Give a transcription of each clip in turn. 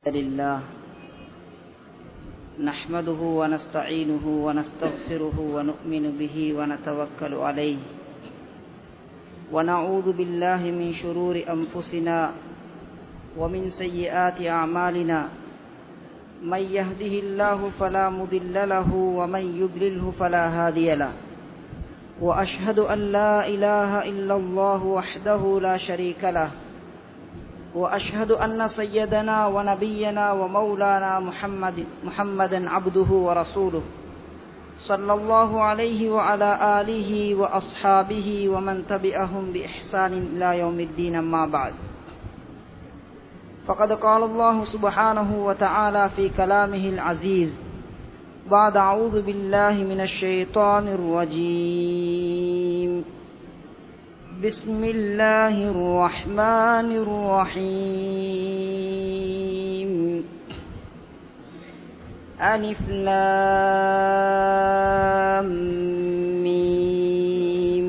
لله نحمده ونستعينه ونستغفره ونؤمن به ونتوكل عليه ونعوذ بالله من شرور أنفسنا ومن سيئات أعمالنا من يهده الله فلا مضل له ومن يضلله فلا هادي له وأشهد أن لا إله إلا الله وحده لا شريك له وأشهد أن سيدنا ونبينا ومولانا محمد محمدا عبده ورسوله صلى الله عليه وعلى آله وأصحابه ومن تبعهم بإحسان إلى يوم الدين أما بعد فقد قال الله سبحانه وتعالى في كلامه العزيز بعد أعوذ بالله من الشيطان الرجيم بسم الله الرحمن الرحيم ألف لام ميم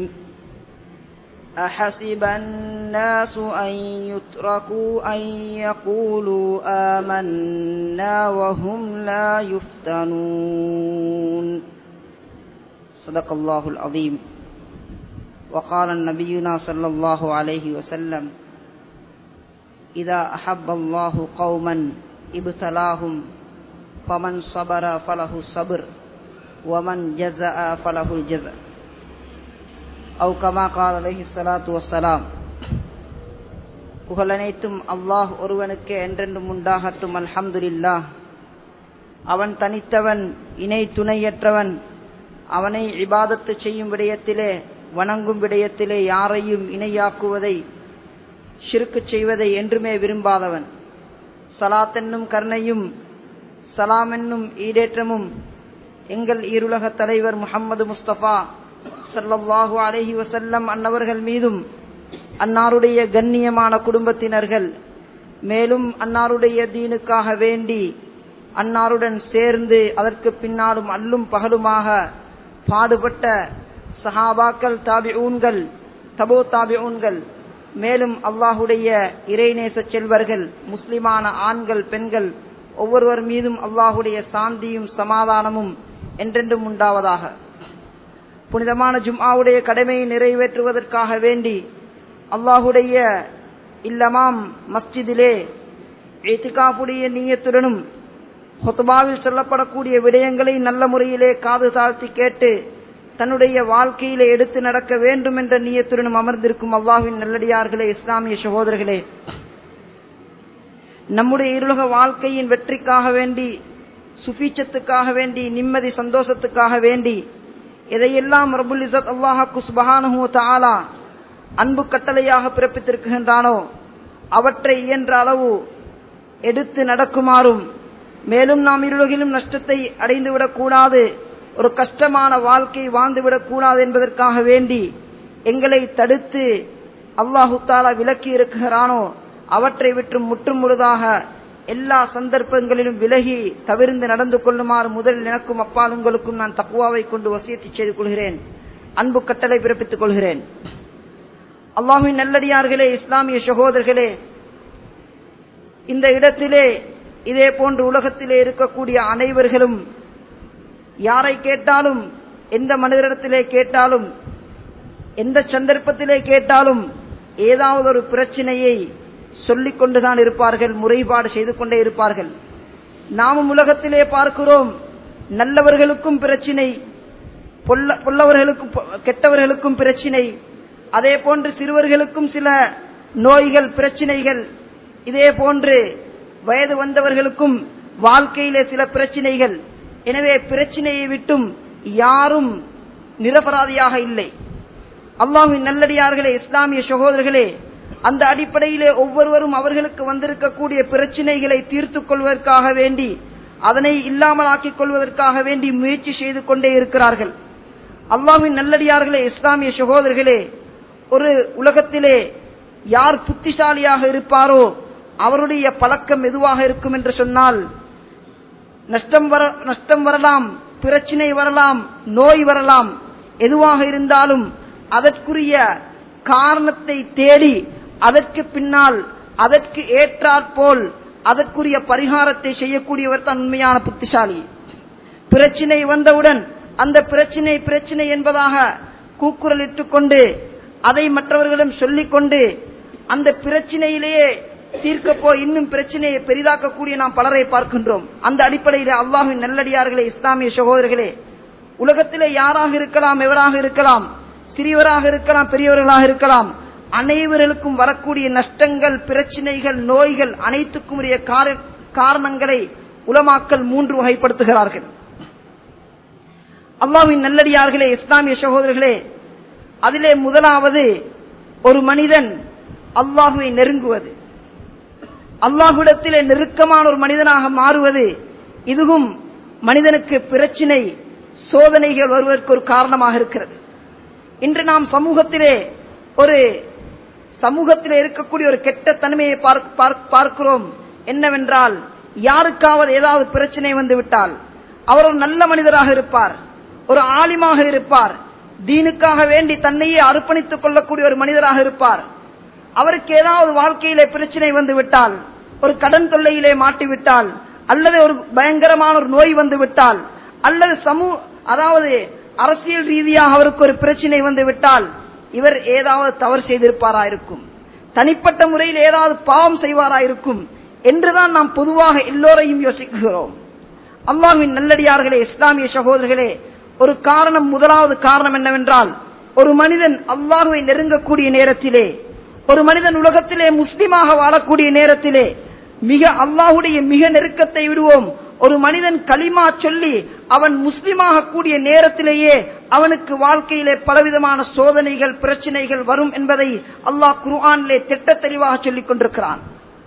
أحسب الناس أن يتركوا أن يقولوا آمنا وهم لا يفتنون صدق الله العظيم وقال النبينا صلى الله عليه وسلم إذا أحب الله قوما ابتلاهم فمن صبر فله الصبر ومن جزاء فله الجزاء أو كما قال عليه الصلاة والسلام புகழனைத்தும் அல்லாஹ் ஒருவனுக்கு என்றென்றும் உண்டாகட்டும் அல்ஹம்துலில்லா அவன் தனித்தவன் இணை துணையற்றவன் அவனை இபாதத்து செய்யும் விடயத்திலே வணங்கும் விடயத்திலே யாரையும் இணையாக்குவதை ஷிருக்கு செய்வதை என்றுமே விரும்பாதவன் சலாத் என்னும் கருணையும் சலாம் என்னும் ஈடேற்றமும் எங்கள் ஈருலக தலைவர் முகமது முஸ்தபா சல்லாஹு அலஹி வசல்லம் அன்னவர்கள் மீதும் அன்னாருடைய கண்ணியமான குடும்பத்தினர்கள் மேலும் அன்னாருடைய தீனுக்காக வேண்டி அன்னாருடன் சேர்ந்து அதற்கு பின்னாலும் அல்லும் பகலுமாக பாடுபட்ட சஹாபாக்கள் தாபி ஊன்கள் தபோ தாபி ஊன்கள் மேலும் அல்லாஹுடைய இறைநேச செல்வர்கள் முஸ்லிமான ஆண்கள் பெண்கள் ஒவ்வொருவர் மீதும் அல்லாஹுடைய சாந்தியும் சமாதானமும் என்றென்றும் உண்டாவதாக புனிதமான ஜும்ஆவுடைய கடமையை நிறைவேற்றுவதற்காக வேண்டி அல்லாஹுடைய இல்லமாம் மஸ்ஜிதிலே ஏத்திகாப்புடைய நீயத்துடனும் ஹொத்துபாவில் சொல்லப்படக்கூடிய விடயங்களை நல்ல முறையிலே காது தாழ்த்தி கேட்டு தன்னுடைய வாழ்க்கையில எடுத்து நடக்க வேண்டும் என்ற நீயத்துடனும் அமர்ந்திருக்கும் அல்லாஹின் நல்லடியார்களே இஸ்லாமிய சகோதரர்களே நம்முடைய இருலக வாழ்க்கையின் வெற்றிக்காக வேண்டி சுபீச்சத்துக்காக வேண்டி நிம்மதி சந்தோஷத்துக்காக வேண்டி எதையெல்லாம் ரபுல் இசத் அல்லாஹாக்கு சுபஹானு தாலா அன்பு கட்டளையாக பிறப்பித்திருக்கின்றானோ அவற்றை இயன்ற அளவு எடுத்து நடக்குமாறும் மேலும் நாம் இருலகிலும் நஷ்டத்தை அடைந்துவிடக் கூடாது ஒரு கஷ்டமான வாழ்க்கை வாழ்ந்துவிடக் கூடாது என்பதற்காக வேண்டி எங்களை தடுத்து அல்லாஹு தாலா விலக்கி இருக்கிறானோ அவற்றை விட்டு முற்றும் முழுதாக எல்லா சந்தர்ப்பங்களிலும் விலகி தவிர்ந்து நடந்து கொள்ளுமாறு முதலில் எனக்கும் அப்பாலுங்களுக்கும் நான் தக்குவாவை கொண்டு வசியத்தை செய்து கொள்கிறேன் அன்பு கட்டளை பிறப்பித்துக் கொள்கிறேன் அல்லாஹின் நல்லடியார்களே இஸ்லாமிய சகோதரர்களே இந்த இடத்திலே இதே போன்று உலகத்திலே இருக்கக்கூடிய அனைவர்களும் யாரை கேட்டாலும் எந்த மனிதரிடத்திலே கேட்டாலும் எந்த சந்தர்ப்பத்திலே கேட்டாலும் ஏதாவது ஒரு பிரச்சனையை சொல்லிக் கொண்டுதான் இருப்பார்கள் முறைப்பாடு செய்து கொண்டே இருப்பார்கள் நாமும் உலகத்திலே பார்க்கிறோம் நல்லவர்களுக்கும் பிரச்சினை பொல்லவர்களுக்கும் கெட்டவர்களுக்கும் பிரச்சினை அதே போன்று சிறுவர்களுக்கும் சில நோய்கள் பிரச்சினைகள் இதே போன்று வயது வந்தவர்களுக்கும் வாழ்க்கையிலே சில பிரச்சினைகள் எனவே பிரச்சினையை விட்டும் யாரும் நிரபராதியாக இல்லை அல்லாஹின் நல்லடியார்களே இஸ்லாமிய சகோதரர்களே அந்த அடிப்படையிலே ஒவ்வொருவரும் அவர்களுக்கு வந்திருக்கக்கூடிய பிரச்சினைகளை தீர்த்து கொள்வதற்காக வேண்டி அதனை இல்லாமலாக்கிக் கொள்வதற்காக வேண்டி முயற்சி செய்து கொண்டே இருக்கிறார்கள் அல்லாஹின் நல்லடியார்களே இஸ்லாமிய சகோதரர்களே ஒரு உலகத்திலே யார் புத்திசாலியாக இருப்பாரோ அவருடைய பழக்கம் எதுவாக இருக்கும் என்று சொன்னால் நஷ்டம் வர நஷ்டம் வரலாம் பிரச்சினை வரலாம் நோய் வரலாம் எதுவாக இருந்தாலும் அதற்குரிய காரணத்தை தேடி அதற்கு பின்னால் அதற்கு ஏற்றாற்போல் அதற்குரிய பரிகாரத்தை செய்யக்கூடியவர் தான் உண்மையான புத்திசாலி பிரச்சினை வந்தவுடன் அந்த பிரச்சினை பிரச்சினை என்பதாக கூக்குரலிட்டுக் கொண்டு அதை மற்றவர்களிடம் சொல்லிக் கொண்டு அந்த பிரச்சினையிலேயே தீர்க்க போய் இன்னும் பிரச்சனையை பெரிதாக்கக்கூடிய நாம் பலரை பார்க்கின்றோம் அந்த அடிப்படையில் அல்லாஹின் நல்லடியார்களே இஸ்லாமிய சகோதரர்களே உலகத்திலே யாராக இருக்கலாம் எவராக இருக்கலாம் சிறியவராக இருக்கலாம் பெரியவர்களாக இருக்கலாம் அனைவர்களுக்கும் வரக்கூடிய நஷ்டங்கள் பிரச்சனைகள் நோய்கள் அனைத்துக்கும் உரிய கார- காரணங்களை உலமாக்கல் மூன்று வகைப்படுத்துகிறார்கள் அல்லாஹ்வின் நல்லடியார்களே இஸ்லாமிய சகோதரர்களே அதிலே முதலாவது ஒரு மனிதன் அல்லாஹுவை நெருங்குவது அல்லாஹுடத்திலே நெருக்கமான ஒரு மனிதனாக மாறுவது இதுவும் மனிதனுக்கு பிரச்சினை சோதனைகள் வருவதற்கு ஒரு காரணமாக இருக்கிறது இன்று நாம் சமூகத்திலே ஒரு சமூகத்திலே இருக்கக்கூடிய ஒரு கெட்ட தன்மையை பார்க்- பார்க்- பார்க்கிறோம் என்னவென்றால் யாருக்காவது ஏதாவது பிரச்சனை வந்து விட்டால் அவர் ஒரு நல்ல மனிதராக இருப்பார் ஒரு ஆலிமாக இருப்பார் தீனுக்காக வேண்டி தன்னையே அர்ப்பணித்துக் கொள்ளக்கூடிய ஒரு மனிதராக இருப்பார் அவருக்கு ஏதாவது வாழ்க்கையிலே பிரச்சனை வந்து விட்டால் ஒரு கடன் தொல்லையிலே மாட்டிவிட்டால் அல்லது ஒரு பயங்கரமான ஒரு நோய் வந்து விட்டால் அல்லது சமூக அதாவது அரசியல் ரீதியாக அவருக்கு ஒரு பிரச்சனை வந்து விட்டால் இவர் ஏதாவது தவறு செய்திருப்பாரா இருக்கும் தனிப்பட்ட முறையில் ஏதாவது பாவம் செய்வாரா இருக்கும் என்றுதான் நாம் பொதுவாக எல்லோரையும் யோசிக்கிறோம் அல்லாஹ்வின் நல்லடியார்களே இஸ்லாமிய சகோதரர்களே ஒரு காரணம் முதலாவது காரணம் என்னவென்றால் ஒரு மனிதன் அல்லாஹுவை நெருங்கக்கூடிய நேரத்திலே ஒரு மனிதன் உலகத்திலே முஸ்லிமாக வாழக்கூடிய நேரத்திலே மிக அல்லாஹுடைய மிக நெருக்கத்தை விடுவோம் ஒரு மனிதன் களிமா சொல்லி அவன் முஸ்லிமாக கூடிய நேரத்திலேயே அவனுக்கு வாழ்க்கையிலே பலவிதமான சோதனைகள் பிரச்சனைகள் வரும் என்பதை அல்லாஹ் குர்ஆனிலே திட்ட தெளிவாக சொல்லிக் கொண்டிருக்கிறான்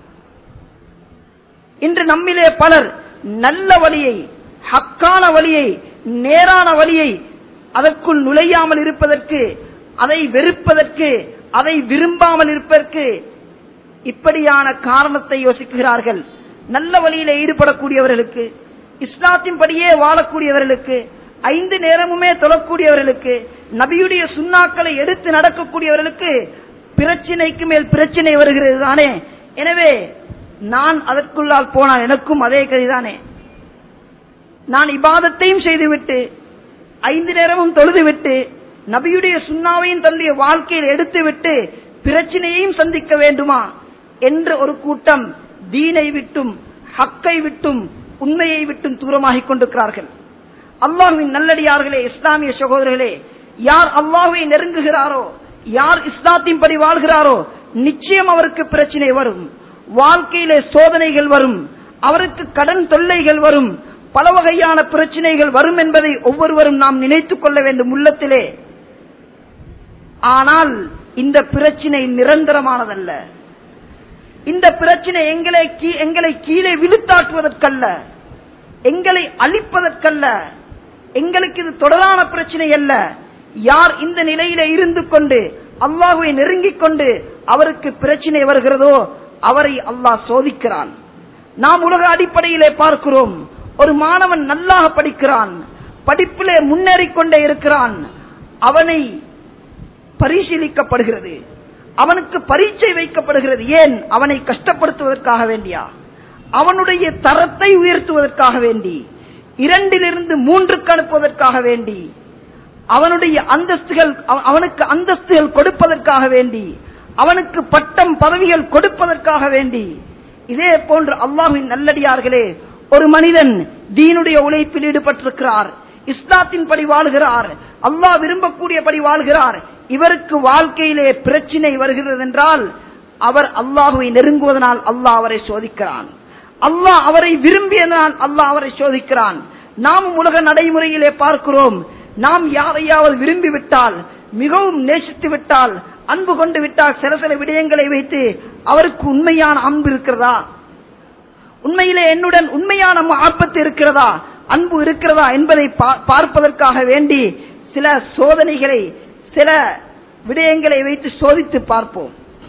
இன்று நம்மிலே பலர் நல்ல வழியை ஹக்கான வழியை நேரான வழியை அதற்குள் நுழையாமல் இருப்பதற்கு அதை வெறுப்பதற்கு அதை விரும்பாமல் இருப்பதற்கு இப்படியான காரணத்தை யோசிக்கிறார்கள் நல்ல வழியில ஈடுபடக்கூடியவர்களுக்கு இஸ்லாத்தின் படியே வாழக்கூடியவர்களுக்கு ஐந்து நேரமுமே தொழக்கூடியவர்களுக்கு நபியுடைய சுண்ணாக்களை எடுத்து நடக்கக்கூடியவர்களுக்கு பிரச்சினைக்கு மேல் பிரச்சனை வருகிறது தானே எனவே நான் அதற்குள்ளால் போனால் எனக்கும் அதே கதிதானே நான் இபாதத்தையும் செய்துவிட்டு ஐந்து நேரமும் தொழுதுவிட்டு நபியுடைய சுண்ணாவையும் தன்னுடைய வாழ்க்கையில் எடுத்துவிட்டு பிரச்சனையையும் சந்திக்க வேண்டுமா என்ற ஒரு கூட்டம் தீனை விட்டும் ஹக்கை விட்டும் உண்மையை விட்டும் தூரமாகிக் கொண்டிருக்கிறார்கள் அல்லாஹுவின் நல்லடியார்களே இஸ்லாமிய சகோதரர்களே யார் அல்லாஹுவை நெருங்குகிறாரோ யார் இஸ்லாத்தின்படி வாழ்கிறாரோ நிச்சயம் அவருக்கு பிரச்சனை வரும் வாழ்க்கையிலே சோதனைகள் வரும் அவருக்கு கடன் தொல்லைகள் வரும் பல வகையான பிரச்சனைகள் வரும் என்பதை ஒவ்வொருவரும் நாம் நினைத்துக் கொள்ள வேண்டும் உள்ளத்திலே ஆனால் இந்த பிரச்சனை நிரந்தரமானதல்ல இந்த பிரச்சனை எங்களை கீ- எங்களை கீழே விழுத்தாட்டுவதற்கல்ல எங்களை அழிப்பதற்கல்ல எங்களுக்கு இது தொடரான பிரச்சனை அல்ல யார் இந்த நிலையில இருந்து கொண்டு அல்லாஹுவை நெருங்கிக் கொண்டு அவருக்கு பிரச்சனை வருகிறதோ அவரை அல்லாஹ் சோதிக்கிறான் நாம் உலக அடிப்படையிலே பார்க்கிறோம் ஒரு மாணவன் நல்லாக படிக்கிறான் படிப்பிலே முன்னேறிக் கொண்டே இருக்கிறான் அவனை பரிசீலிக்கப்படுகிறது அவனுக்கு பரீட்சை வைக்கப்படுகிறது ஏன் அவனை கஷ்டப்படுத்துவதற்காக வேண்டியா அவனுடைய தரத்தை உயர்த்துவதற்காக வேண்டி இரண்டிலிருந்து மூன்றுக்கு அனுப்புவதற்காக வேண்டி அவனுடைய அந்தஸ்துகள் அவ- அவனுக்கு அந்தஸ்துகள் கொடுப்பதற்காக வேண்டி அவனுக்கு பட்டம் பதவிகள் கொடுப்பதற்காக வேண்டி இதே போன்று அல்லாஹின் நல்லடியார்களே ஒரு மனிதன் தீனுடைய உழைப்பில் ஈடுபட்டிருக்கிறார் இஸ்லாத்தின் படி வாழ்கிறார் அல்லாஹ் விரும்பக்கூடியபடி வாழ்கிறார் இவருக்கு வாழ்க்கையிலே பிரச்சினை வருகிறது என்றால் அவர் அல்லாஹுவை நெருங்குவதனால் அல்லாஹ் அவரை சோதிக்கிறான் அல்லாஹ் அவரை விரும்பியதனால் அல்லாஹ் அவரை சோதிக்கிறான் நாம் உலக நடைமுறையிலே பார்க்கிறோம் நாம் யாரையாவது விரும்பி விட்டால் மிகவும் நேசித்து விட்டால் அன்பு கொண்டு விட்டால் சில சில விடயங்களை வைத்து அவருக்கு உண்மையான அன்பு இருக்கிறதா உண்மையிலே என்னுடன் உண்மையான ஆபத்து இருக்கிறதா அன்பு இருக்கிறதா என்பதை பா- பார்ப்பதற்காக வேண்டி சில சோதனைகளை சில விடயங்களை வைத்து சோதித்து பார்ப்போம்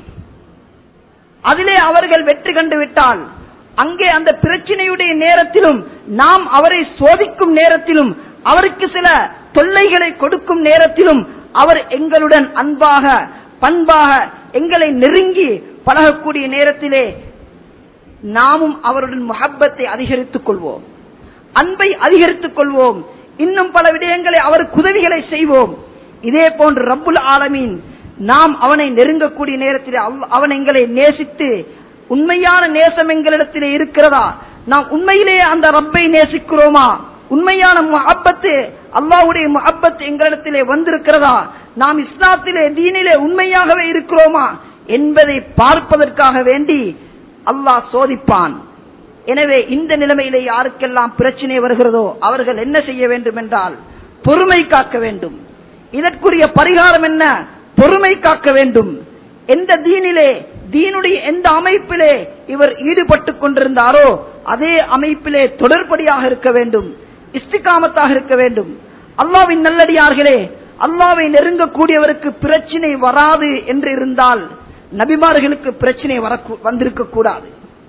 அதிலே அவர்கள் வெற்றி கண்டு விட்டால் அங்கே அந்த பிரச்சனையுடைய நேரத்திலும் நாம் அவரை சோதிக்கும் நேரத்திலும் அவருக்கு சில தொல்லைகளை கொடுக்கும் நேரத்திலும் அவர் எங்களுடன் அன்பாக பண்பாக எங்களை நெருங்கி பழகக்கூடிய நேரத்திலே நாமும் அவருடன் முஹப்பத்தை அதிகரித்துக் கொள்வோம் அன்பை அதிகரித்துக் கொள்வோம் இன்னும் பல விடயங்களை அவருக்கு உதவிகளை செய்வோம் இதே போன்று ரப்புல் ஆலமீன் நாம் அவனை நெருங்கக்கூடிய நேரத்தில் அல்- அவன் எங்களை நேசித்து உண்மையான நேசம் எங்களிடத்திலே இருக்கிறதா நாம் உண்மையிலேயே அந்த ரப்பை நேசிக்கிறோமா உண்மையான முஹப்பத்து அல்லாஹ்வுடைய முஹப்பத் எங்களிடத்திலே வந்திருக்கிறதா நாம் இஸ்லாத்திலே தீனிலே உண்மையாகவே இருக்கிறோமா என்பதை பார்ப்பதற்காக வேண்டி அல்லாஹ் சோதிப்பான் எனவே இந்த நிலைமையிலே யாருக்கெல்லாம் பிரச்சனை வருகிறதோ அவர்கள் என்ன செய்ய வேண்டும் என்றால் பொறுமை காக்க வேண்டும் இதற்குரிய பரிகாரம் என்ன பொறுமை காக்க வேண்டும் எந்த தீனிலே தீனுடைய எந்த அமைப்பிலே இவர் ஈடுபட்டுக் கொண்டிருந்தாரோ அதே அமைப்பிலே தொடர்படியாக இருக்க வேண்டும் இஸ்திகாமத்தாக இருக்க வேண்டும் அல்லாவின் நல்லடியார்களே அல்லாவை நெருங்கக்கூடியவருக்கு பிரச்சனை வராது என்று இருந்தால் நபிமார்களுக்கு பிரச்சனை வர வந்திருக்க கூடாது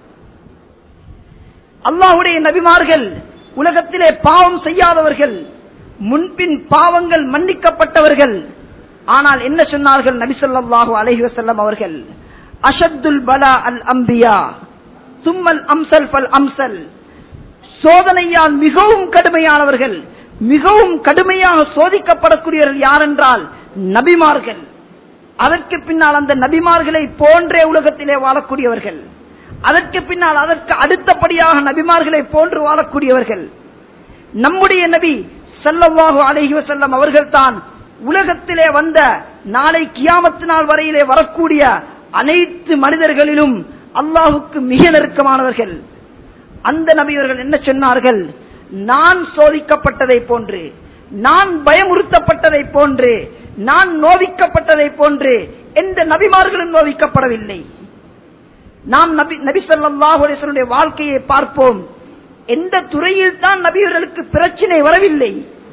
அல்லாஹுடைய நபிமார்கள் உலகத்திலே பாவம் செய்யாதவர்கள் முன்பின் பாவங்கள் மன்னிக்கப்பட்டவர்கள் ஆனால் என்ன சொன்னார்கள் நபி ஸல்லல்லாஹு அலைஹி வஸல்லம் அவர்கள் அஷத்துல் பலா அல் அம்பியா சும்மல் அம்சல் ஃபல் அம்சல் சோதனையால் மிகவும் கடுமையானவர்கள் மிகவும் கடுமையாக சோதிக்கப்படக்கூடியவர்கள் யார் என்றால் நபிமார்கள் அதற்கு பின்னால் அந்த நபிமார்களை போன்றே உலகத்திலே வாழக்கூடியவர்கள் அதற்கு பின்னால் அதற்கு அடுத்தபடியாக நபிமார்களை போன்று வாழக்கூடியவர்கள் நம்முடைய நபி ஸல்லல்லாஹு அலைஹி வஸல்லம் அவர்கள்தான் உலகத்திலே வந்த நாளை கியாமத்து நாள் வரையிலே வரக்கூடிய அனைத்து மனிதர்களிலும் அல்லாஹுக்கு மிக நெருக்கமானவர்கள் அந்த நபியவர்கள் என்ன சொன்னார்கள் நான் சோதிக்கப்பட்டதை போன்று நான் பயமுறுத்தப்பட்டதை போன்று நான் நோவிக்கப்பட்டதை போன்று எந்த நபிமார்களும் நோவிக்கப்படவில்லை நாம் நபி நபி ஸல்லல்லாஹு அலைஹி வஸல்லுடைய வாழ்க்கையை பார்ப்போம் எந்த துறையில் தான் நபியவர்களுக்கு பிரச்சனை வரவில்லை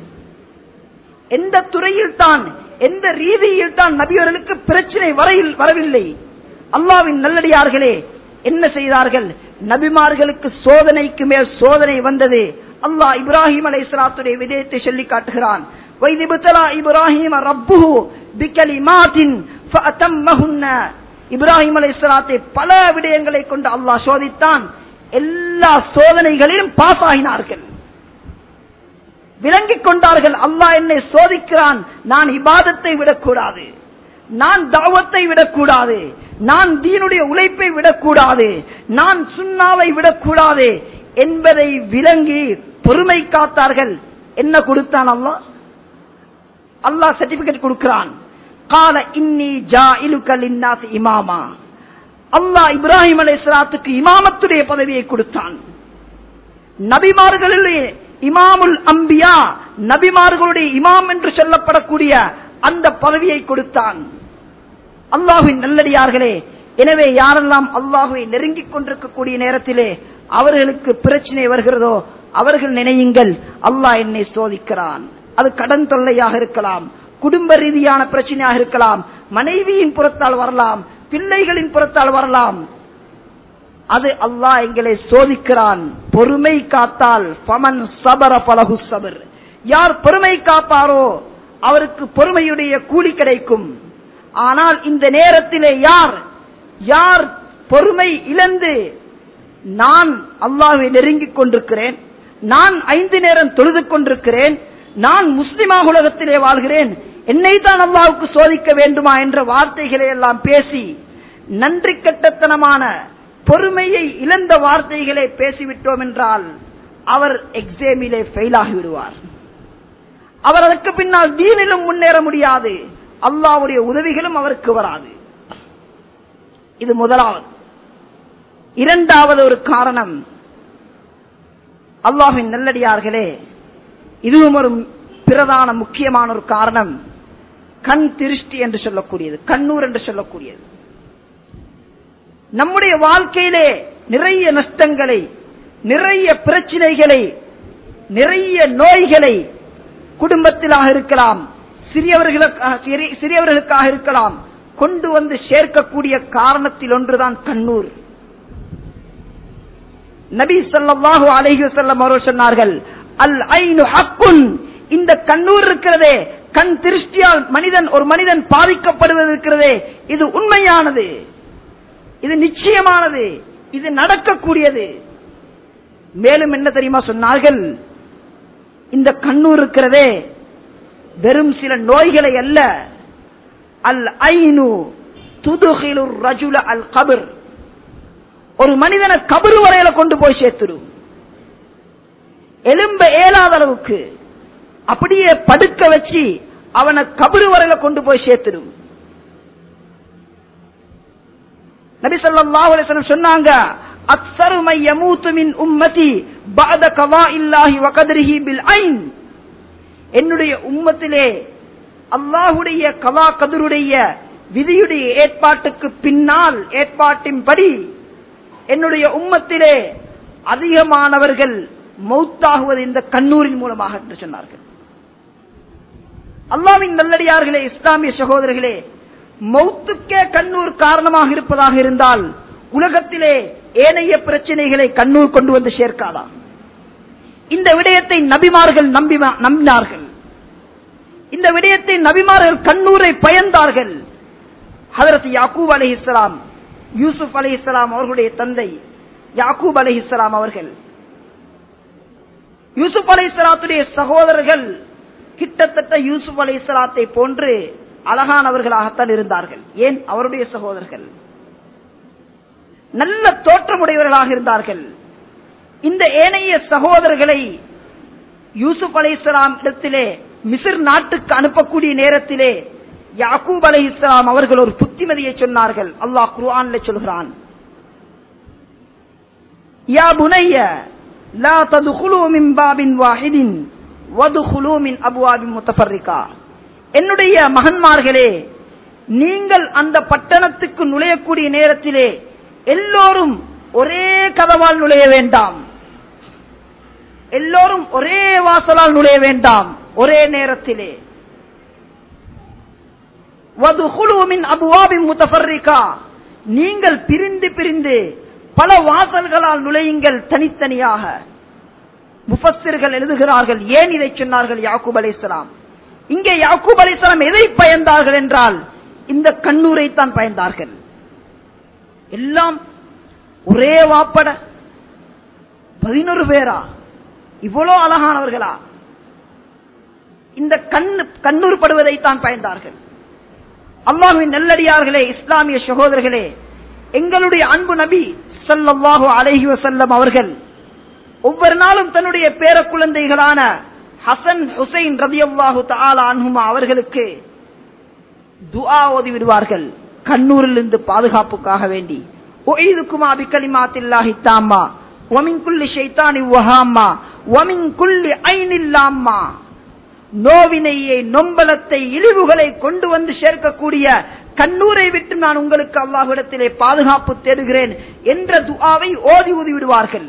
எந்த துறையில் தான் எந்த ரீதியில் தான் நபியவர்களுக்கு பிரச்சனை வரையில் வரவில்லை அல்லாவின் நல்லடியார்களே என்ன செய்தார்கள் நபிமார்களுக்கு சோதனைக்கு மேல் சோதனை வந்தது அல்லாஹ் இப்ராஹிம் அலை சலாத்துடைய விதயத்தை சொல்லி காட்டுகிறான் வைதிபுத்தலா இப்ராஹிம் ரப்புஹு பிகலிமாத்தின் ஃபஅதம்மஹுன்ன இப்ராஹிம் அலை சலாத்தை பல விடயங்களை கொண்டு அல்லாஹ் சோதித்தான் எல்லா சோதனைகளிலும் பாஸ் ஆகினார்கள் விளங்கிக் கொண்டார்கள் அல்லாஹ் என்னை சோதிக்கிறான் நான் இபாதத்தை விடக்கூடாது நான் தாவத்தை விடக்கூடாது நான் தீனுடைய உழைப்பை விடக்கூடாது நான் சுண்ணாவை விடக்கூடாது என்பதை விளங்கி பொறுமை காத்தார்கள் என்ன கொடுத்தான் அல்லாஹ் அல்லாஹ் சர்டிபிகேட் கொடுக்கிறான் கால இன்னி ஜா இலுக்கல் இமாமா அல்லாஹ் இப்ராஹிம் அலைஹிஸ்ஸலாத்துக்கு இமாமத்துடைய பதவியை கொடுத்தான் நபிமார்களிலே இமாமுல் அம்பியா நபிமார்களுடைய இமாம் என்று சொல்லப்படக்கூடிய அந்த பதவியை கொடுத்தான் அல்லாஹுவின் நல்லடியார்களே எனவே யாரெல்லாம் அல்லாஹுவை நெருங்கிக் கொண்டிருக்கக்கூடிய நேரத்திலே அவர்களுக்கு பிரச்சனை வருகிறதோ அவர்கள் நினையுங்கள் அல்லாஹ் என்னை சோதிக்கிறான் அது கடன் தொல்லையாக இருக்கலாம் குடும்ப ரீதியான பிரச்சனையாக இருக்கலாம் மனைவியின் புறத்தால் வரலாம் பிள்ளைகளின் புறத்தால் வரலாம் அது அல்லாஹ் எங்களை சோதிக்கிறான் பொறுமை காத்தால் பமன் சபர பலகு சபர் யார் பொறுமை காப்பாரோ அவருக்கு பொறுமையுடைய கூலி கிடைக்கும் ஆனால் இந்த நேரத்திலே யார் யார் பொறுமை இழந்து நான் அல்லாஹ்வை நெருங்கிக் கொண்டிருக்கிறேன் நான் ஐந்து நேரம் தொழுது கொண்டிருக்கிறேன் நான் முஸ்லிமாக உலகத்திலே வாழ்கிறேன் என்னை தான் அல்லாவுக்கு சோதிக்க வேண்டுமா என்ற வார்த்தைகளை எல்லாம் பேசி நன்றி கட்டத்தனமான பொறுமையை இழந்த வார்த்தைகளை பேசிவிட்டோம் என்றால் அவர் எக்ஸாமிலே ஃபெயில் ஆகிவிடுவார் அவர் அதற்கு பின்னால் தீனிலும் முன்னேற முடியாது அல்லாவுடைய உதவிகளும் அவருக்கு வராது இது முதலாவது இரண்டாவது ஒரு காரணம் அல்லாஹின் நல்லடியார்களே இதுவும் ஒரு பிரதான முக்கியமான ஒரு காரணம் கண் திருஷ்டி என்று சொல்லக்கூடியது கண்ணூர் என்று சொல்லக்கூடியது நம்முடைய வாழ்க்கையிலே நிறைய நஷ்டங்களை நிறைய பிரச்சனைகளை நிறைய நோய்களை குடும்பத்திலாக இருக்கலாம் சிறியவர்களுக்காக சிறி- சிறியவர்களுக்காக இருக்கலாம் கொண்டு வந்து சேர்க்கக்கூடிய காரணத்தில் ஒன்றுதான் கண்ணூர் நபி ஸல்லல்லாஹு அலைஹி வஸல்லம் அவர்கள் சொன்னார்கள் அல் ஐனு ஹக்குன் இந்த கண்ணூர் இருக்கிறதே கண் திருஷ்டியால் மனிதன் ஒரு மனிதன் பாதிக்கப்படுவது இருக்கிறதே இது உண்மையானது இது நிச்சயமானது இது நடக்கக்கூடியது மேலும் என்ன தெரியுமா சொன்னார்கள் இந்த கண்ணூர் இருக்கிறதே வெறும் சில நோய்களை அல்ல அல் ஐனு துதுகிலு ரஜுல அல் கபர் ஒரு மனிதனை கபரு வரையில கொண்டு போய் சேர்த்துடும் எலும்ப ஏலாத அளவுக்கு அப்படியே படுக்க வச்சு அவனை கபரு வரையில கொண்டு போய் சேர்த்துடும் நபி ஸல்லல்லாஹு அலைஹி வஸல்லம் சொன்னாங்க அக்ஸரு மை யமூது மின் உம்மதி பஅத கவாஇல்லாஹி வ கத்ரிஹி பில் ஐன் என்னுடைய உம்மத்திலே அல்லாஹ்வுடைய கலா கதருடைய விதியுடைய ஏற்பாட்டுக்கு பின்னால் ஏற்பாட்டின்படி என்னுடைய உம்மத்திலே அதிகமானவர்கள் மௌத்தாகுவது இந்த கண்ணூரின் மூலமாக என்று சொன்னார்கள் அல்லாவின் நல்லடியார்களே இஸ்லாமிய சகோதரர்களே மௌத்துக்கே கண்ணூர் காரணமாக இருப்பதாக இருந்தால் உலகத்திலே ஏனைய பிரச்சனைகளை கண்ணூர் கொண்டு வந்து சேர்க்காதா இந்த விடயத்தை நபிமார்கள் நம்பி நம்பினார்கள் இந்த விடயத்தை நபிமார்கள் கண்ணூரை பயந்தார்கள் ஹதரத் யாக்கூப் அலி இஸ்லாம் யூசுப் அலி இஸ்லாம் அவர்களுடைய தந்தை யாக்கூப் அலி இஸ்லாம் அவர்கள் யூசுப் அலி இஸ்லாத்துடைய சகோதரர்கள் கிட்டத்தட்ட யூசுப் அலி இஸ்லாத்தை போன்று அழகானவர்களாகத்தான் இருந்தார்கள் ஏன் அவருடைய சகோதரர்கள் நல்ல தோற்றமுடையவர்களாக இருந்தார்கள் இந்த ஏனைய சகோதரர்களை யூசுப் அலை இஸ்லாம் இடத்திலே மிசிர் நாட்டுக்கு அனுப்பக்கூடிய நேரத்திலே யாக்கூப் அலை இஸ்லாம் அவர்கள் ஒரு புத்திமதியை சொன்னார்கள் அல்லாஹ் குர்ஆன்ல சொல்கிறான் யா புனைய லா ததுகுலு மின் பாபின் வாஹிதின் வதுகுலு மின் அபுவாபின் முத்தஃபர்ரிகா என்னுடைய மகன்மார்களே நீங்கள் அந்த பட்டணத்துக்கு நுழையக்கூடிய நேரத்திலே எல்லோரும் ஒரே கதவால் நுழைய வேண்டாம் எல்லோரும் ஒரே வாசலால் நுழைய வேண்டாம் ஒரே நேரத்திலே வதுகுலுமின் அபுவாபின் முத்தஃபர்ரிகா நீங்கள் பிரிந்து பிரிந்து பல வாசல்களால் நுழையுங்கள் தனித்தனியாக முஃபஸ்ஸிர்கள் எழுதுகிறார்கள் ஏன் இதை சொன்னார்கள் யாக்கூப் அலைஹிஸ்ஸலாம் இங்கே யாக்கூப் அலைஹிஸ்ஸலாம் எதை பயந்தார்கள் என்றால் இந்த கண்ணூரை தான் பயந்தார்கள் எல்லாம் ஒரே வாப்பட பதினொரு பேரா இவ்வளோ அழகானவர்களா இந்த கண்ணு கண்ணூர் படுவதை தான் பயந்தார்கள் அல்லாஹுவின் நல்லடியார்களே இஸ்லாமிய சகோதரர்களே எங்களுடைய அன்பு நபி ஸல்லல்லாஹு அலைஹி வஸல்லம் அவர்கள் ஒவ்வொரு நாளும் தன்னுடைய பேர குழந்தைகளான ஹசன் ஹுசைன் ரதியல்லாஹு தஆலா அன்ஹுமா அவர்களுக்கு துஆ ஓதி விடுவார்கள் கண்ணூரில் இருந்து பாதுகாப்புக்காக வேண்டி ஒய்துக்குமா பிக்கலிமாத்தில்லாஹி தாம்மா ومن كل شيطان وهاما ومن كل عين لامما நோவினையை நொம்பலத்தை இழிவுகளை கொண்டு வந்து சேர்க்கக்கூடிய கண்ணூரை விட்டு நான் உங்களுக்கு அல்லாஹ்விடத்திலே பாதுகாப்பு தேடுகிறேன் என்ற துஆவை ஓதி ஊதி விடுவார்கள்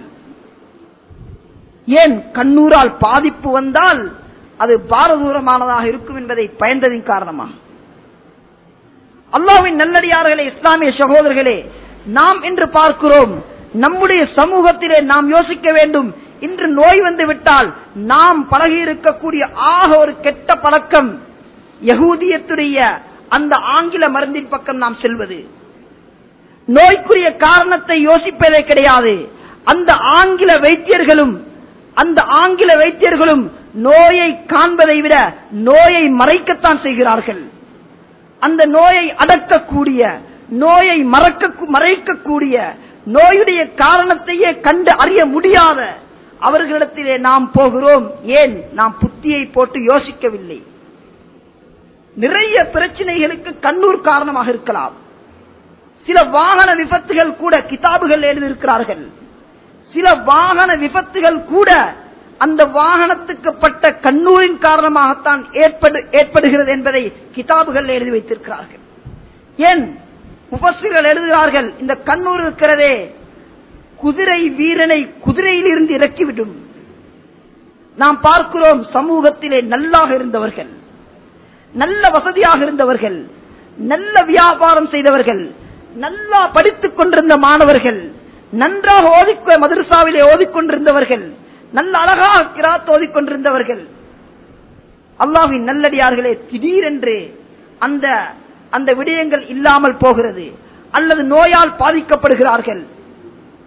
ஏன் கண்ணூரால் பாதிப்பு வந்தால் அது பாரதூரமானதாக இருக்கும் என்பதை பயந்ததின் காரணமா அல்லாஹ்வின் நல்லடியார்களே இஸ்லாமிய சகோதரர்களே நாம் இன்று பார்க்கிறோம் நம்முடைய சமூகத்திலே நாம் யோசிக்க வேண்டும் இன்று நோய் வந்து விட்டால் நாம் பழகி இருக்கக்கூடிய ஆக ஒரு கெட்ட பழக்கம் யகூதியத்துடைய அந்த ஆங்கில மருந்தின் பக்கம் நாம் செல்வது நோய்க்குரிய காரணத்தை யோசிப்பதே கிடையாது அந்த ஆங்கில வைத்தியர்களும் அந்த ஆங்கில வைத்தியர்களும் நோயை காண்பதை விட நோயை மறைக்கத்தான் செய்கிறார்கள் அந்த நோயை அடக்கக்கூடிய நோயை மறக்க மறைக்கக்கூடிய நோயுடைய காரணத்தையே கண்டு அறிய முடியாத அவர்களிடத்திலே நாம் போகிறோம் ஏன் நாம் புத்தியை போட்டு யோசிக்கவில்லை நிறைய பிரச்சனைகளுக்கு கண்ணூர் காரணமாக இருக்கலாம் சில வாகன விபத்துகள் கூட கிதாபுகள் எழுதியிருக்கிறார்கள் சில வாகன விபத்துகள் கூட அந்த வாகனத்துக்கு பட்ட கண்ணூரின் காரணமாகத்தான் ஏற்படு ஏற்படுகிறது என்பதை கிதாபுகள் எழுதி வைத்திருக்கிறார்கள் ஏன் முபஸ்ஸிர்கள் எழுதுகிறார்கள் இந்த கண்ணூர் இருக்கிறதே குதிரை வீரனை குதிரையிலிருந்து இறக்கிவிடும் நாம் பார்க்கிறோம் சமூகத்திலே நல்லாக இருந்தவர்கள் நல்ல வசதியாக இருந்தவர்கள் நல்ல வியாபாரம் செய்தவர்கள் நல்லா படித்துக் கொண்டிருந்த மாணவர்கள் நன்றாக ஓதிக்க மதரசாவிலே ஓதிக்கொண்டிருந்தவர்கள் நல்ல அழகாக கிராத் ஓதிக்கொண்டிருந்தவர்கள் அல்லாஹின் நல்லடியார்களே திடீரென்று அந்த அந்த விடயங்கள் இல்லாமல் போகிறது அல்லது நோயால் பாதிக்கப்படுகிறார்கள்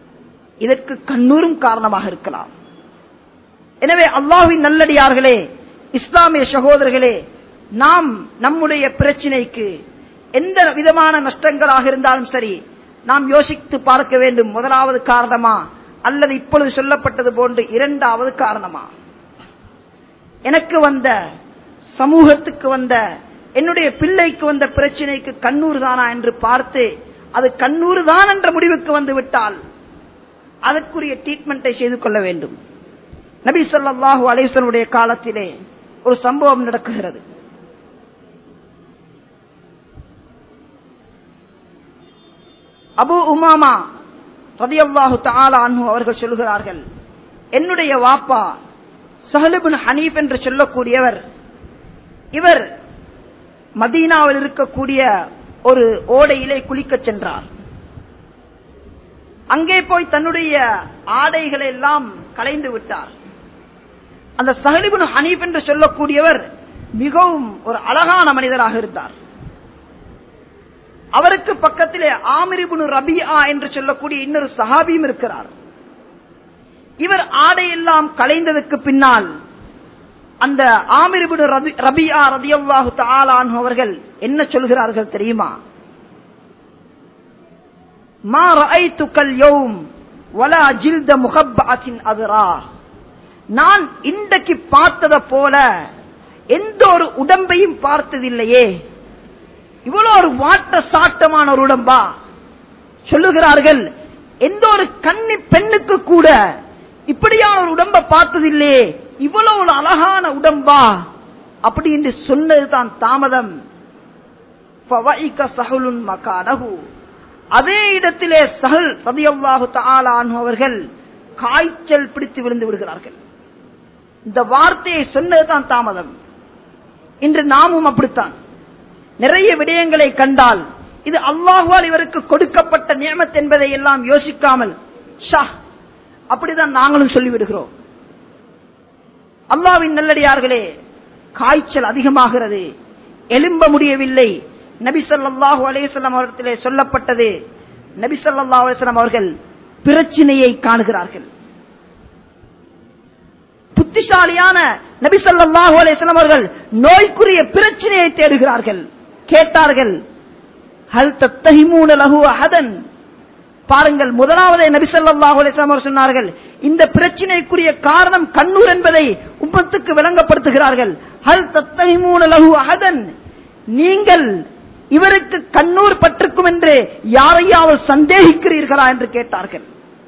இதற்கு கண்ணூரும் காரணமாக இருக்கலாம் எனவே அல்லாஹ்வின் நல்லடியார்களே இஸ்லாமிய சகோதரர்களே நாம் நம்முடைய பிரச்சினைக்கு எந்த விதமான நஷ்டங்களாக இருந்தாலும் சரி நாம் யோசித்து பார்க்க வேண்டும் முதலாவது காரணமா அல்லது இப்பொழுது சொல்லப்பட்டது போன்று இரண்டாவது காரணமா எனக்கு வந்த சமூகத்துக்கு வந்த என்னுடைய பிள்ளைக்கு வந்த பிரச்சனைக்கு கண்ணூர் தானா என்று பார்த்து அது கண்ணூர் தான் என்ற முடிவுக்கு வந்து விட்டால் அதற்குரிய ட்ரீட்மெண்ட்டை செய்து கொள்ள வேண்டும் நபி ஸல்லல்லாஹு அலைஹி வஸல்லுடைய காலத்திலே ஒரு சம்பவம் நடக்குகிறது அபு உமாமா ரதியல்லாஹு தஆலா அன்ஹு அவர்கள் சொல்கிறார்கள் என்னுடைய வாப்பா சஹலுபின் ஹனீப் என்று சொல்லக்கூடியவர் இவர் மதீனாவில் இருக்கக்கூடிய ஒரு ஓடையிலே குளிக்கச் சென்றார் அங்கே போய் தன்னுடைய ஆடைகளை எல்லாம் கலைந்து விட்டார் அந்த சஹலிபின் ஹனீப் என்று சொல்லக்கூடியவர் மிகவும் ஒரு அழகான மனிதராக இருந்தார் அவருக்கு பக்கத்திலே ஆமிரிபுனு ரபியா என்று சொல்லக்கூடிய இன்னொரு சஹாபியும் இருக்கிறார் இவர் ஆடையெல்லாம் கலைந்ததற்கு பின்னால் அந்த ஆமிரிபுனு ரபியா ரதியல்லாஹு தாலான் அவர்கள் என்ன சொல்கிறார்கள் தெரியுமா மா ரஐத்துக்கல் யௌம் வலா ஜில்த முகப்பாத்தின் அதுரா நான் இன்றைக்கு பார்த்தத போல எந்த ஒரு உடம்பையும் பார்த்ததில்லையே இவ்வளவு ஒரு வாட்ட சாட்டமான ஒரு உடம்பா சொல்லுகிறார்கள் எந்த ஒரு கன்னி பெண்ணுக்கு கூட இப்படியான ஒரு உடம்ப பார்த்ததில்லையே இவ்வளவு ஒரு அழகான உடம்பா அப்படி என்று சொன்னதுதான் தாமதம் சஹலுன் மகானகு அதே இடத்திலே சஹல் ரதியல்லாஹு தாலான் அவர்கள் காய்ச்சல் பிடித்து விழுந்து விடுகிறார்கள் இந்த வார்த்தையை சொன்னதுதான் தாமதம் இன்று நாமும் அப்படித்தான் நிறைய விடயங்களை கண்டால் இது அல்லாஹுவால் இவருக்கு கொடுக்கப்பட்ட நியமத் என்பதை எல்லாம் யோசிக்காமல் ஷா அப்படிதான் நாங்களும் சொல்லிவிடுகிறோம் அல்லாவின் நல்லடியார்களே காய்ச்சல் அதிகமாகிறது எலும்ப முடியவில்லை நபி சொல்லாஹு அலேஸ்லாம் அவர்களிலே சொல்லப்பட்டது நபி சொல்லா அலிஸ்லாம் அவர்கள் பிரச்சினையை காணுகிறார்கள் புத்திசாலியான நபி சொல்லாஹு அலேஸ்லாம் அவர்கள் நோய்க்குரிய பிரச்சனையை தேடுகிறார்கள் கேட்டார்கள் ஹல் தத்தஹிமூன லஹு அஹதன் பாருங்கள் முதலாவதே நபி ஸல்லல்லாஹு அலைஹி வஸல்லம் அவர்கள் சொன்னார்கள் இந்த பிரச்சனைக்குரிய காரணம் கண்ணூர் என்பதை உம்மத்துக்கு விளங்கப்படுத்துகிறார்கள் ஹல் தத்தஹிமூன லஹு அஹதன் நீங்கள் இவருக்கு கண்ணூர் பட்டிருக்கும் என்று யாரையாவது சந்தேகிக்கிறீர்களா என்று கேட்டார்கள்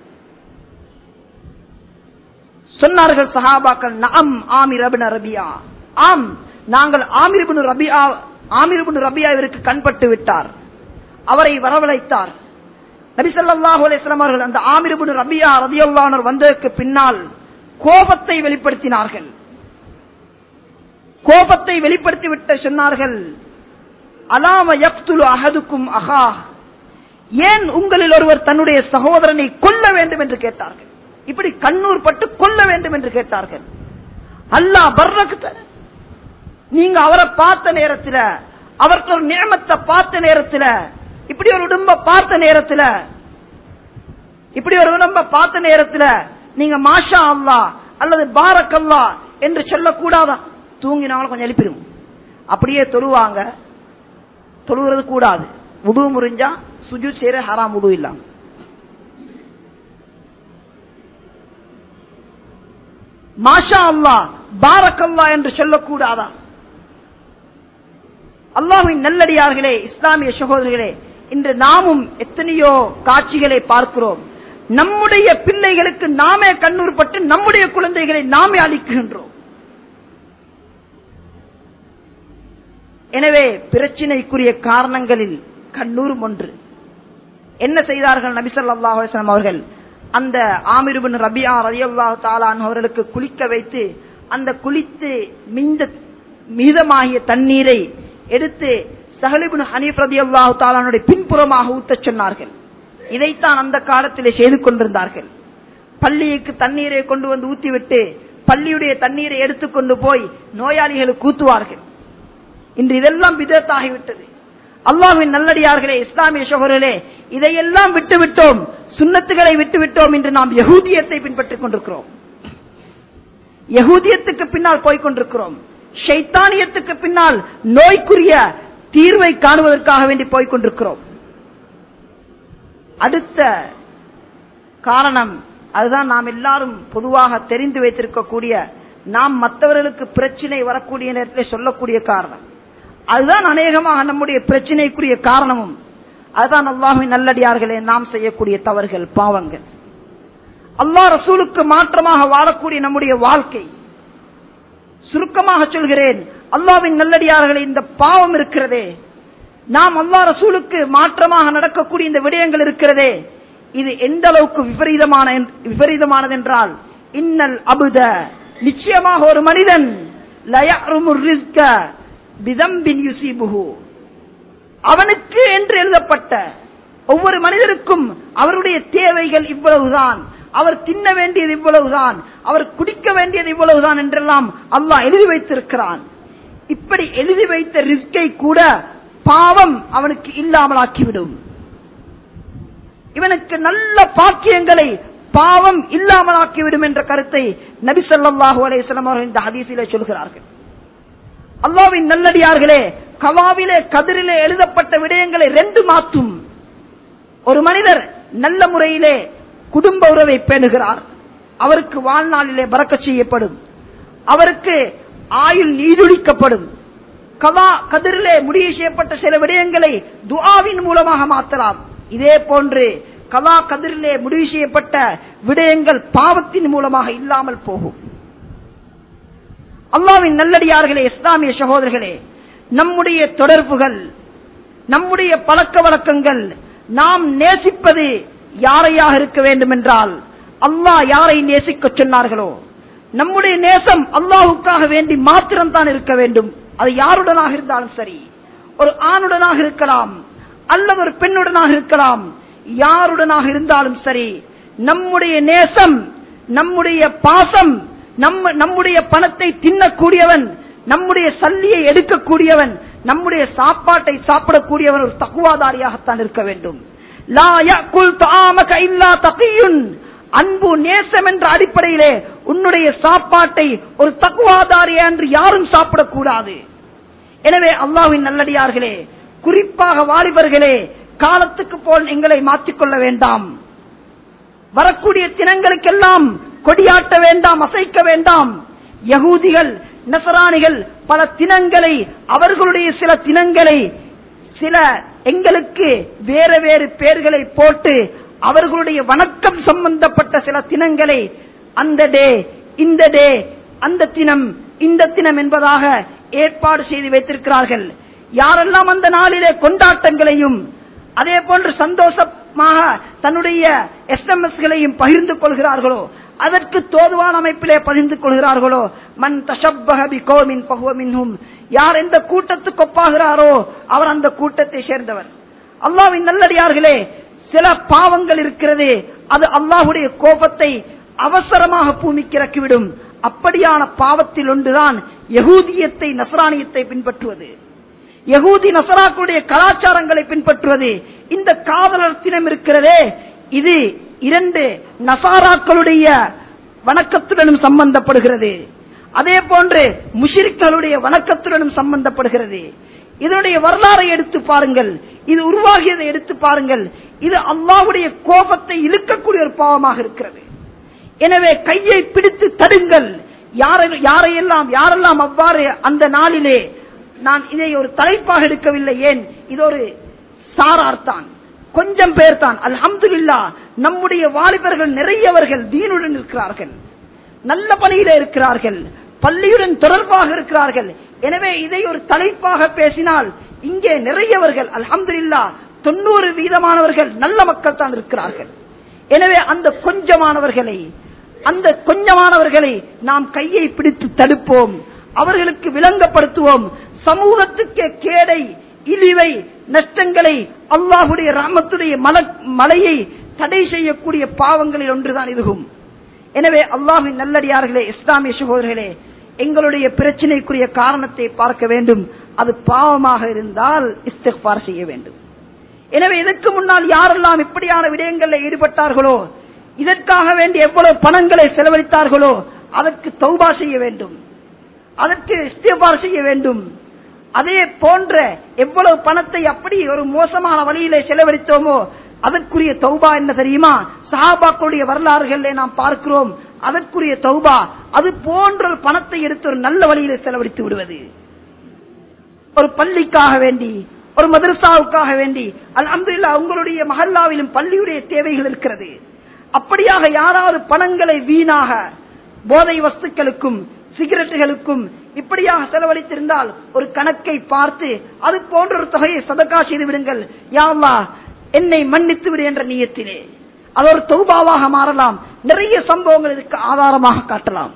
சொன்னார்கள் சஹாபாக்கள் நம் ஆமிர் அபின் ரபியா ஆம் நாங்கள் ஆமிர் இப்னு ரபியா ஆமிர் இப்னு ரபியா இவருக்கு கண்பட்டு விட்டார் அவரை வரவழைத்தார் நபி ஸல்லல்லாஹு அலைஹி வஸல்லம் அவர்கள் அந்த ஆமிர் இப்னு ரபியா ரலியல்லாஹு அன்ஹு வந்ததற்கு பின்னால் கோபத்தை வெளிப்படுத்தினார்கள் கோபத்தை வெளிப்படுத்தி விட்டு சொன்னார்கள் அலாம யக்துலு அஹதுக்கும் அஹா ஏன் உங்களில் ஒருவர் தன்னுடைய சகோதரனை கொல்ல வேண்டும் என்று கேட்டார்கள் இப்படி கண்ணூர் பட்டு கொல்ல வேண்டும் என்று கேட்டார்கள் அல்லாஹ் பர்ரக்கு நீங்க அவரை பார்த்த நேரத்தில் அவருக்கு ஒரு நியமத்தை பார்த்த நேரத்தில் இப்படி ஒரு உடம்ப பார்த்த நேரத்தில் இப்படி ஒரு உடம்ப பார்த்த நேரத்தில் நீங்க மாஷா அல்லா அல்லது பாரக் அல்லா என்று சொல்லக்கூடாதா தூங்கினாலும் கொஞ்சம் எழுப்பிடும் அப்படியே தொழுவாங்க தொழுகிறது கூடாது உடு முறிஞ்சா சுஜு சேர ஹராம் உடு இல்லாம மாஷா அல்லா பாரக் அல்லா என்று சொல்லக்கூடாதா அல்லாஹின் நல்லடியார்களே இஸ்லாமிய சகோதரிகளே இன்று நாமும் எத்தனையோ காட்சிகளை பார்க்கிறோம் நம்முடைய பிள்ளைகளுக்கு நாமே கண்ணூர் பட்டு நம்முடைய குழந்தைகளை நாமே அளிக்கின்றோம் எனவே பிரச்சினைக்குரிய காரணங்களில் கண்ணூரும் ஒன்று என்ன செய்தார்கள் நபிசல்லாஹ் அவர்கள் அந்த ஆமிருபின் ரபியா ரதியல்லாஹு தாலான் அவர்களுக்கு குளிக்க வைத்து அந்த குளித்து மிந்த மீதமாகிய தண்ணீரை எடுத்து சஹலிபின் ஹனீப் ரதி அல்லாஹு தாலானுடைய பின்புறமாக ஊத்தச் சொன்னார்கள் இதைத்தான் அந்த காலத்திலே செய்து கொண்டிருந்தார்கள் பள்ளிக்கு தண்ணீரை கொண்டு வந்து ஊத்திவிட்டு பள்ளியுடைய தண்ணீரை எடுத்துக்கொண்டு போய் நோயாளிகளுக்கு ஊத்துவார்கள் இன்று இதெல்லாம் விதத்தாகிவிட்டது அல்லாஹ்வின் நல்லடியார்களே இஸ்லாமிய சகோதரர்களே இதையெல்லாம் விட்டுவிட்டோம் சுன்னத்துகளை விட்டுவிட்டோம் என்று நாம் யகூதியத்தை பின்பற்றிக் கொண்டிருக்கிறோம் யகூதியத்துக்கு பின்னால் போய்க் கொண்டிருக்கிறோம் ஷைத்தானியத்துக்கு பின்னால் நோய்க்குரிய தீர்வை காணுவதற்காக வேண்டி போய்க் கொண்டிருக்கிறோம் அடுத்த காரணம் அதுதான் நாம் எல்லாரும் பொதுவாக தெரிந்து வைத்திருக்கக்கூடிய நாம் மற்றவர்களுக்கு பிரச்சனை வரக்கூடிய நேரத்தில் சொல்லக்கூடிய காரணம் அதுதான் அநேகமாக நம்முடைய பிரச்சனைக்குரிய காரணமும் அதுதான் அல்லாஹின் நல்லடியார்களே நாம் செய்யக்கூடிய தவறுகள் பாவங்கள் அல்லாஹ் ரசூலுக்கு மாற்றமாக வாழக்கூடிய நம்முடைய வாழ்க்கை சுருக்கமாக சொல்கிறேன் அல்லாவின் நல்லடியார்களே இந்த பாவம் இருக்கிறதே நாம் அல்லா ரசூலுக்கு மாற்றமாக நடக்கக்கூடிய இந்த விடயங்கள் இருக்கிறதே இது எந்த அளவுக்கு விபரீதமான விபரீதமானது என்றால் இன்னல் அபுத நிச்சயமாக ஒரு மனிதன் அவனுக்கு என்று எழுதப்பட்ட ஒவ்வொரு மனிதருக்கும் அவருடைய தேவைகள் இவ்வளவுதான் அவர் தின்ன வேண்டியது இவ்வளவுதான் அவர் குடிக்க வேண்டியது இவ்வளவுதான் என்றெல்லாம் அல்லாஹ் எழுதி வைத்திருக்கிறான் இப்படி எழுதி வைத்த ரிஸ்கை கூட பாவம் அவனுக்கு இல்லாமல் ஆக்கிவிடும் இவனுக்கு நல்ல பாக்கியங்களை பாவம் இல்லாமல் ஆக்கிவிடும் என்ற கருத்தை நபி சொல்லாஹு அலையம் அவர்கள் இந்த ஹதீசிலே சொல்கிறார்கள் அல்லாவின் நல்லடியார்களே கவாவிலே கதிரிலே எழுதப்பட்ட விடயங்களை ரெண்டு மாற்றும் ஒரு மனிதர் நல்ல முறையிலே குடும்ப உறவை பேணுகிறார் அவருக்கு வாழ்நாளிலே பறக்க செய்யப்படும் அவருக்கு ஆயுள் நீடுழிக்கப்படும் கவா கதிரிலே முடிவு செய்யப்பட்ட சில விடயங்களை துஆவின் மூலமாக மாற்றலாம் இதே போன்று கலா கதிரிலே முடிவு செய்யப்பட்ட விடயங்கள் பாவத்தின் மூலமாக இல்லாமல் போகும் அல்லாவின் நல்லடியார்களே இஸ்லாமிய சகோதரர்களே நம்முடைய தொடர்புகள் நம்முடைய பழக்க வழக்கங்கள் நாம் நேசிப்பது யாரையாக இருக்க வேண்டும் என்றால் அல்லாஹ் யாரை நேசிக்க சொன்னார்களோ நம்முடைய நேசம் அல்லாஹுக்காக வேண்டி மாத்திரம் தான் இருக்க வேண்டும் அது யாருடனாக இருந்தாலும் சரி ஒரு ஆணுடனாக இருக்கலாம் அல்லது ஒரு பெண்ணுடனாக இருக்கலாம் யாருடனாக இருந்தாலும் சரி நம்முடைய நேசம் நம்முடைய பாசம் நம்ம நம்முடைய பணத்தை தின்னக்கூடியவன் நம்முடைய சல்லியை எடுக்கக்கூடியவன் நம்முடைய சாப்பாட்டை சாப்பிடக்கூடியவன் ஒரு தக்குவாதாரியாகத்தான் இருக்க வேண்டும் அன்பு நேசம் என்ற அடிப்படையிலே உன்னுடைய சாப்பாட்டை ஒரு தக்குவாதாரியா என்று யாரும் சாப்பிடக்கூடாது எனவே அல்லாவின் நல்லடியார்களே குறிப்பாக வாலிபர்களே காலத்துக்கு போல் எங்களை மாற்றிக்கொள்ள வேண்டாம் வரக்கூடிய தினங்களுக்கெல்லாம் கொடியாட்ட வேண்டாம் அசைக்க வேண்டாம் யகூதிகள் நசராணிகள் பல தினங்களை அவர்களுடைய சில தினங்களை சில எங்களுக்கு வேற வேறு பெயர்களை போட்டு அவர்களுடைய வணக்கம் சம்பந்தப்பட்ட சில தினங்களை அந்த டே இந்த டே அந்த தினம் இந்த தினம் என்பதாக ஏற்பாடு செய்து வைத்திருக்கிறார்கள் யாரெல்லாம் அந்த நாளிலே கொண்டாட்டங்களையும் அதே போன்று சந்தோஷமாக தன்னுடைய எஸ் எம் எஸ்களையும் பகிர்ந்து கொள்கிறார்களோ அதற்கு தோதுவான அமைப்பிலே பகிர்ந்து கொள்கிறார்களோ மன் தஷப்பகபி கோமின் பகுவமின்ஹும் யார் எந்த கூட்டத்துக்கு ஒப்பாகிறாரோ அவர் அந்த கூட்டத்தை சேர்ந்தவர் அல்லாவின் நல்லடியார்களே சில பாவங்கள் இருக்கிறது அது அல்லாஹுடைய கோபத்தை அவசரமாக பூமிக்கு இறக்கிவிடும் அப்படியான பாவத்தில் ஒன்றுதான் யகூதியத்தை நசராணியத்தை பின்பற்றுவது யகூதி நசராக்களுடைய கலாச்சாரங்களை பின்பற்றுவது இந்த காதலர் தினம் இருக்கிறதே இது இரண்டு நசாராக்களுடைய வணக்கத்துடனும் சம்பந்தப்படுகிறது அதே போன்று முஷிரிக்களுடைய வணக்கத்துடனும் சம்பந்தப்படுகிறது இதனுடைய வரலாறை எடுத்து பாருங்கள் இது உருவாகியதை எடுத்து பாருங்கள் இது அல்லாவுடைய கோபத்தை இழுக்கக்கூடிய ஒரு பாவமாக இருக்கிறது எனவே கையை பிடித்து தடுங்கள் யாரையெல்லாம் யாரெல்லாம் அவ்வாறு அந்த நாளிலே நான் இதை ஒரு தலைப்பாக எடுக்கவில்லை ஏன் இது ஒரு சாரார் தான் கொஞ்சம் பேர் தான் அல்ஹம்துல்லா நம்முடைய வாலிபர்கள் நிறையவர்கள் தீனுடன் இருக்கிறார்கள் நல்ல பணியில இருக்கிறார்கள் பள்ளியுடன் தொடர்பாக இருக்கிறார்கள் எனவே இதை ஒரு தலைப்பாக பேசினால் இங்கே நிறையவர்கள் அல்ஹம்துல்லா தொண்ணூறு வீதமானவர்கள் நல்ல மக்கள் தான் இருக்கிறார்கள் எனவே அந்த கொஞ்சமானவர்களை அந்த கொஞ்சமானவர்களை நாம் கையை பிடித்து தடுப்போம் அவர்களுக்கு விளங்கப்படுத்துவோம் சமூகத்துக்கு கேடை இழிவை நஷ்டங்களை அல்லாஹுடைய ராமத்துடைய மலையை தடை செய்யக்கூடிய பாவங்களில் ஒன்றுதான் இதுவும் எனவே அல்லாஹின் நல்லடியார்களே இஸ்லாமிய சகோதரர்களே எங்களுடைய பிரச்சனைக்குரிய காரணத்தை பார்க்க வேண்டும் அது பாவமாக இருந்தால் இஸ்திஃபார் செய்ய வேண்டும் எனவே இதற்கு முன்னால் யாரெல்லாம் இப்படியான விடயங்களில் ஈடுபட்டார்களோ இதற்காக வேண்டி எவ்வளவு பணங்களை செலவழித்தார்களோ அதற்கு தௌபா செய்ய வேண்டும் அதற்கு இஸ்திஃபார் செய்ய வேண்டும் அதே போன்ற எவ்வளவு பணத்தை அப்படி ஒரு மோசமான வழியிலே செலவழித்தோமோ அதற்குரிய தௌபா என்ன தெரியுமா சஹாபாக்களுடைய வரலாறுகளிலே நாம் பார்க்கிறோம் அதற்குரிய தௌபா அது போன்ற ஒரு பணத்தை எடுத்து ஒரு நல்ல வழியிலே செலவழித்து விடுவது ஒரு பள்ளிக்காக வேண்டி ஒரு மதரசாவுக்காக வேண்டி அல்ஹம்துலில்லாஹ் உங்களுடைய மஹல்லாவிலும் பள்ளியுடைய தேவைகள் இருக்கிறது அப்படியாக யாராவது பணங்களை வீணாக போதை வஸ்துக்களுக்கும் சிகரெட்டுகளுக்கும் இப்படியாக செலவழித்திருந்தால் ஒரு கணக்கை பார்த்து அது போன்ற ஒரு தொகையை சதக்கா செய்து விடுங்கள் யா அல்லாஹ் என்னை மன்னித்து விடு என்ற நியத்திலே அது ஒரு தௌபாவாக மாறலாம் நிறைய சம்பவங்கள் இதற்கு ஆதாரமாக காட்டலாம்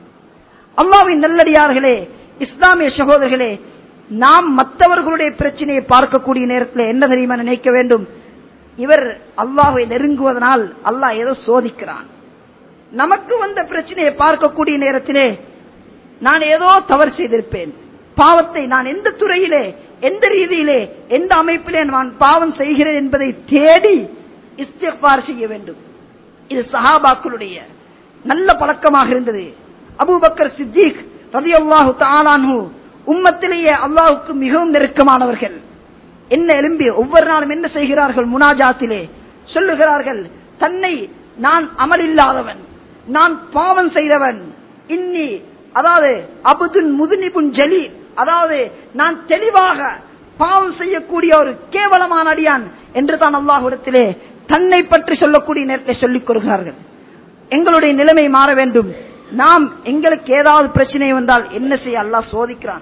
அல்லாவின் நல்லடியார்களே இஸ்லாமிய சகோதரர்களே நாம் மற்றவர்களுடைய பிரச்சனையை பார்க்கக்கூடிய நேரத்தில் என்ன தெரியுமா நினைக்க வேண்டும் இவர் அல்லாஹை நெருங்குவதனால் அல்லாஹ் ஏதோ சோதிக்கிறான் நமக்கு வந்த பிரச்சனையை பார்க்கக்கூடிய நேரத்திலே நான் ஏதோ தவறு செய்திருப்பேன் பாவத்தை நான் எந்த துறையிலே எந்த ரீதியிலே எந்த அமைப்பிலே நான் பாவம் செய்கிறேன் என்பதை தேடி இஸ்திஃபார் செய்ய வேண்டும் இது சஹாபாக்களுடைய நல்ல பழக்கமாக இருந்தது அபூபக்கர் சித்திக் ரதியல்லாஹு தாலானு உம்மத்திலேயே அல்லாஹுக்கு மிகவும் நெருக்கமானவர்கள் என்ன எழும்பி ஒவ்வொரு நாளும் என்ன செய்கிறார்கள் முனாஜாத்திலே சொல்லுகிறார்கள் தன்னை நான் அமலில்லாதவன் நான் பாவம் செய்தவன் இன்னி அதாவது அபுதுன் முதுனிபுன் ஜலி அதாவது நான் தெளிவாக பாவம் செய்யக்கூடிய ஒரு கேவலமான அடியான் என்று தான் அல்லாஹுடத்திலே தன்னை பற்றி சொல்லக்கூடிய நேரத்தை சொல்லிக் கொள்கிறார்கள் எங்களுடைய நிலைமை மாற வேண்டும் நாம் எங்களுக்கு ஏதாவது பிரச்சனை வந்தால் என்ன செய்ய அல்லாஹ் சோதிக்கிறான்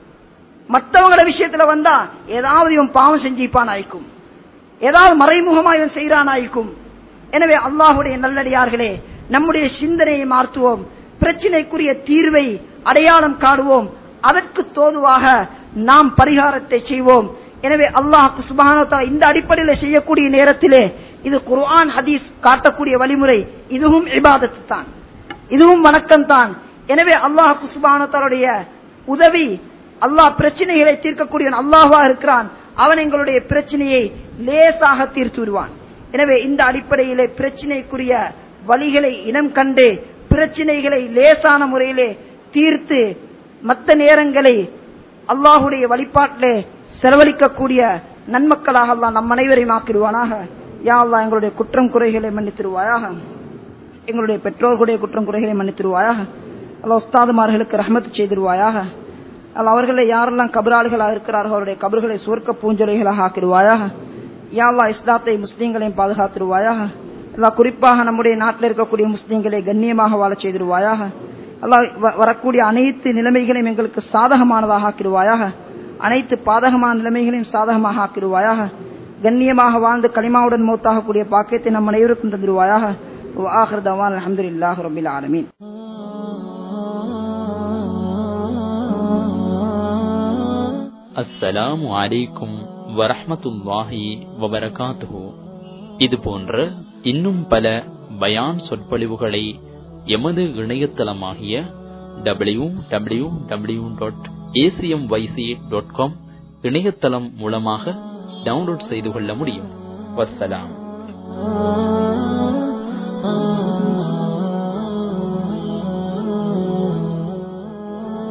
மற்றவங்கள விஷயத்துல வந்தா ஏதாவது இவன் பாவம் செஞ்சிப்பான் ஆயிக்கும் ஏதாவது மறைமுகமா இவன் செய்யறான் ஆயிக்கும் எனவே அல்லாஹுடைய நல்லடியார்களே நம்முடைய சிந்தனையை மாற்றுவோம் பிரச்சனைக்குரிய தீர்வை அடையாளம் காணுவோம் அதற்கு தோதுவாக நாம் பரிகாரத்தை செய்வோம் எனவே அல்லாஹ் சுபானத்தா இந்த அடிப்படையில் செய்யக்கூடிய நேரத்திலே இது குர்ஆன் ஹதீஸ் காட்டக்கூடிய வழிமுறை இதுவும் இபாதத்து தான் இதுவும் வணக்கம் தான் எனவே அல்லாஹ் சுபானத்தாருடைய உதவி அல்லாஹ் பிரச்சனைகளை தீர்க்கக்கூடியவன் அல்லாஹா இருக்கிறான் அவன் எங்களுடைய பிரச்சனையை லேசாக தீர்த்து விடுவான் எனவே இந்த அடிப்படையிலே பிரச்சனைக்குரிய வழிகளை இனம் கண்டு பிரச்சனைகளை லேசான முறையிலே தீர்த்து மற்ற நேரங்களை அல்லாஹுடைய வழிபாட்டிலே செலவழிக்கக்கூடிய நன்மக்களாக அல்லாஹ் நம் அனைவரையும் ஆக்கிடுவானாக யா அல்லாஹ் எங்களுடைய குற்றம் குறைகளை மன்னித்திருவாயாக எங்களுடைய பெற்றோர்களுடைய குற்றம் குறைகளை மன்னித்திருவாயாக அல்ல உஸ்தாதுமார்களுக்கு ரஹமத்து செய்திருவாயாக அல்ல அவர்களை யாரெல்லாம் கபராளிகளாக இருக்கிறார்கள் அவருடைய கபர்களை சுவர்க்க பூஞ்சொலைகளாக ஆக்கிடுவாயாக யா அல்லாஹ் இஸ்லாத்தை முஸ்லீம்களையும் பாதுகாத்திருவாயாக அல்லாஹ் குறிப்பாக நம்முடைய நாட்டில் இருக்கக்கூடிய முஸ்லீம்களை கண்ணியமாக வாழச் செய்திருவாயாக அல்லாஹ் வ- வரக்கூடிய அனைத்து நிலைமைகளையும் எங்களுக்கு சாதகமானதாக ஆக்கிடுவாயாக அனைத்து பாதகமான நிலைமைகளையும் சாதகமாக ஆக்கிடுவாயாக கண்ணியமாக வாழ்ந்து களிமாவுடன் மூத்தாகக்கூடிய பாக்கியத்தை நம் அனைவருக்கும் தந்துடுவாயாக وآخر دعوانا الحمد لله رب العالمين அஸ்ஸலாமு அலைக்கும் வரஹ்மத்துல்லாஹி வபரகாத்துஹு இது போன்ற இன்னும் பல பயான் சொற்பொழிவுகளை எமது இணையதளமாகிய W W W dot ACM YC dot com இணையதளம் மூலமாக டவுன்லோட் செய்து கொள்ள முடியும் வஸ்ஸலாம்